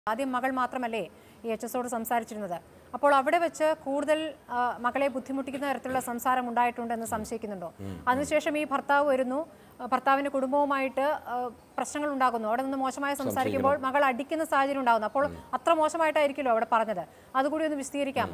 ആദ്യം മകൾ മാത്രമല്ലേ ഈ എച്ച് എസോട് സംസാരിച്ചിരുന്നത് അപ്പോൾ അവിടെ വെച്ച് കൂടുതൽ ആ, മകളെ ബുദ്ധിമുട്ടിക്കുന്ന തരത്തിലുള്ള സംസാരം ഉണ്ടായിട്ടുണ്ടെന്ന് സംശയിക്കുന്നുണ്ടോ അതിനുശേഷം ഈ ഭർത്താവ് വരുന്നു ആ, ഭർത്താവിന്റെ കുടുംബവുമായിട്ട് ആ, പ്രശ്നങ്ങൾ ഉണ്ടാകുന്നു അവിടെ നിന്ന് മോശമായി സംസാരിക്കുമ്പോൾ മകൾ അടിക്കുന്ന സാഹചര്യം ഉണ്ടാകുന്നു അപ്പോൾ അത്ര മോശമായിട്ടായിരിക്കുമല്ലോ അവിടെ പറഞ്ഞത് അതുകൂടി ഒന്ന് വിശദീകരിക്കാമോ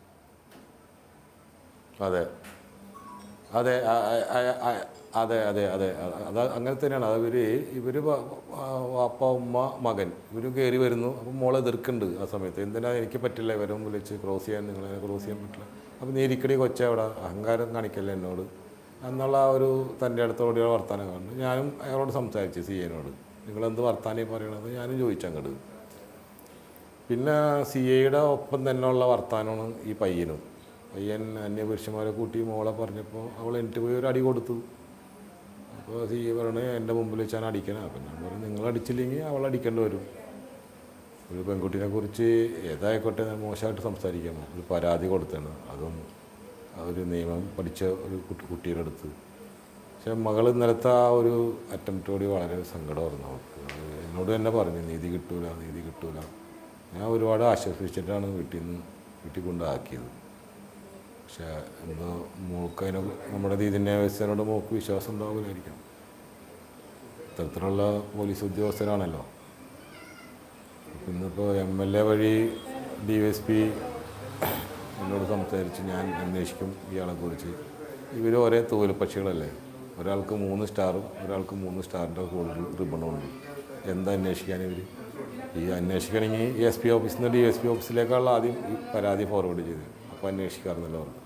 അതെ അതെ ആ, ആ, ആ, ആ, അതെ അതെ അതെ അത് അങ്ങനെ തന്നെയാണ് അത് ഇവര് ഇവര് വ- വ- വാപ്പ ഉമ്മ മകൻ ഇവര് കയറി വരുന്നു അപ്പം മോളെ എതിർക്കുന്നുണ്ട് ആ സമയത്ത് എന്തിനാ എനിക്ക് പറ്റില്ല ഇവരെ വിളിച്ച് ക്രോസ് ചെയ്യാൻ നിങ്ങളെ ക്രോസ് ചെയ്യാൻ പറ്റില്ല അപ്പം നീ ഇരിക്കടി കൊച്ച അവിടെ അഹങ്കാരം കാണിക്കല്ലേ എന്നോട് എന്നുള്ള ആ ഒരു തൻ്റെ അടുത്തോടെയുള്ള വർത്താനം കാണുന്നു ഞാനും അയാളോട് സംസാരിച്ചു സി എനോട് നിങ്ങളെന്ത് വർത്താനം പറയണത് ഞാനും ചോദിച്ചങ്ങോട്ട് പിന്നെ സി ഐയുടെ ഒപ്പം തന്നെ ഉള്ള വർത്താനമാണ് ഈ പയ്യനും പയ്യൻ അന്യപുരുഷന്മാരെ കൂട്ടി മോളെ പറഞ്ഞപ്പോൾ അവൾ എനിക്ക് പോയി ഒരു അടി കൊടുത്തു അപ്പോൾ സി ഐ പറയണേ എൻ്റെ മുമ്പിൽ വെച്ചാൽ അടിക്കണം അപ്പം ഞാൻ പറഞ്ഞു നിങ്ങൾ അടിച്ചില്ലെങ്കിൽ അവൾ അടിക്കേണ്ടി വരും ഒരു പെൺകുട്ടിനെ കുറിച്ച് ഏതായിക്കോട്ടെ ഞാൻ മോശമായിട്ട് സംസാരിക്കാമോ ഒരു പരാതി കൊടുത്താണ് അതും ആ ഒരു നിയമം പഠിച്ച ഒരു കുട്ടി കുട്ടിയുടെ അടുത്ത് പക്ഷെ മകൾ ഇന്നലത്തെ ആ ഒരു അറ്റംപ്റ്റോട് വളരെ സങ്കടമായിരുന്നു അവൾക്ക് അത് എന്നോട് തന്നെ പറഞ്ഞു നീതി കിട്ടൂല നീതി കിട്ടൂല ഞാൻ ഒരുപാട് ആശ്വസിച്ചിട്ടാണ് വീട്ടിൽ നിന്ന് വീട്ടിൽ കൊണ്ടാക്കിയത് പക്ഷെ എന്തോ മോൾക്ക് അതിനെ നമ്മുടെ നീതിന്യായ വ്യവസ്ഥയോട് മോൾക്ക് വിശ്വാസം ഉണ്ടാവില്ലായിരിക്കാം ഇത്തരത്തിലുള്ള പോലീസ് ഉദ്യോഗസ്ഥരാണല്ലോ ഇന്നിപ്പോൾ എം എൽ എ വഴി ഡി എസ് പി എന്നോട് സംസാരിച്ച് ഞാൻ അന്വേഷിക്കും ഇയാളെക്കുറിച്ച് ഇവർ ഒരേ തൂവൽപക്ഷികളല്ലേ ഒരാൾക്ക് മൂന്ന് സ്റ്റാറും ഒരാൾക്ക് മൂന്ന് സ്റ്റാറിൻ്റെ കൂടുതൽ റിബണും ഉണ്ട് എന്താ അന്വേഷിക്കാൻ ഇവർ ഈ അന്വേഷിക്കണമെങ്കിൽ എസ് പി ഓഫീസിൽ നിന്ന് ഡി എസ് പി ഓഫീസിലേക്കുള്ള ആദ്യം ഈ പരാതി ഫോർവേഡ് ചെയ്ത് അപ്പോൾ അന്വേഷിക്കാറുണ്ടല്ലോ അവർ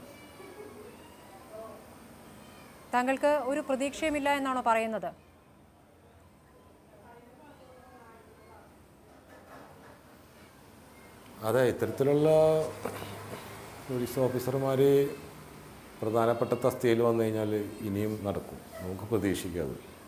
താങ്കൾക്ക് ഒരു പ്രതീക്ഷയുമില്ല എന്നാണോ പറയുന്നത് അതെ ഇത്തരത്തിലുള്ള പോലീസ് ഓഫീസർമാർ പ്രധാനപ്പെട്ട തസ്തികയിൽ വന്നു കഴിഞ്ഞാൽ ഇനിയും നടക്കും നമുക്ക് പ്രതീക്ഷിക്കാതെ